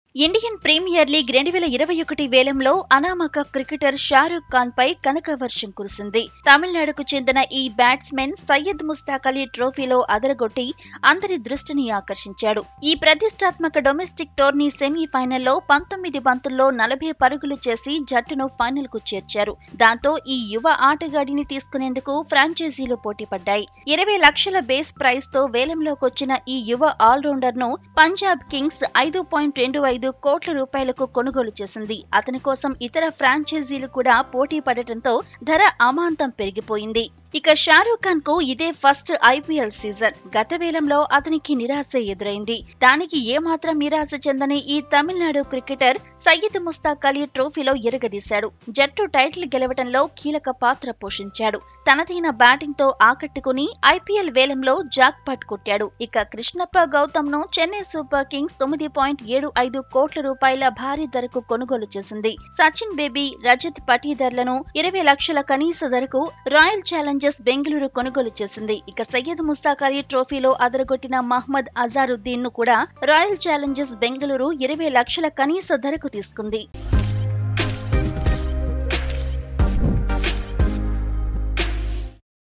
Indian premier league రెండు వేల ఇరవై ఒకటి వేలంలో అనామక క్రికెటర్ షారూక్ ఖాన్ పై కనక వర్షం కురిసింది తమిళనాడుకు చెందిన ఈ బ్యాట్స్మెన్ సయ్యద్ ముస్తాక్ అలీ ట్రోఫీలో అదరగొట్టి అందరి దృష్టిని ఆకర్షించాడు ఈ ప్రతిష్టాత్మక డొమెస్టిక్ టోర్నీ సెమీఫైనల్లో పంతొమ్మిది బంతుల్లో నలభై పరుగులు చేసి జట్టును ఫైనల్ కు చేర్చారు దాంతో ఈ యువ ఆటగాడిని తీసుకునేందుకు ఫ్రాంచైజీలు పోటీపడ్డాయి ఇరవై లక్షల బేస్ ప్రైజ్ తో వేలంలోకి వచ్చిన ఈ యువ ఆల్రౌండర్ ను పంజాబ్ కింగ్స్ ఐదు పాయింట్ రెండు ఐదు కోట్ల రూపాయలకు కొనుగోలు చేసింది అతని కోసం ఇతర ఫ్రాంచైజీలు కూడా పోటీ పడటంతో ధర అమాంతం పెరిగిపోయింది ఇక షారూక్ ఖాన్ కు ఇదే ఫస్ట్ ఐపీఎల్ సీజన్ గత వేలంలో అతనికి నిరాశ ఎదురైంది దానికి ఏమాత్రం నిరాశ చెందని ఈ తమిళనాడు క్రికెటర్ సయ్యద్ ముస్తాక్ అలీ ట్రోఫీలో ఎరగదీశాడు జట్టు టైటిల్ గెలవడంలో కీలక పాత్ర పోషించాడు తనదైన బ్యాటింగ్ తో ఆకట్టుకుని ఐపీఎల్ వేలంలో జాక్ పట్ కొట్టాడు ఇక కృష్ణప్ప గౌతమ్ ను చెన్నై సూపర్ కింగ్స్ తొమ్మిది పాయింట్ ఏడు ఐదు కోట్ల రూపాయల భారీ ధరకు కొనుగోలు చేసింది సచిన్ బేబీ రజత్ పటీదర్లను ఇరవై లక్షల కనీస ధరకు రాయల్ ఛాలెంజర్స్ బెంగళూరు కొనుగోలు చేసింది ఇక సయ్యద్ ముస్తాక్ అలీ ట్రోఫీలో అదరగొట్టిన మహ్మద్ అజారుద్దీన్ ను కూడా రాయల్ ఛాలెంజర్స్ బెంగళూరు ఇరవై లక్షల కనీస ధరకు తీసుకుంది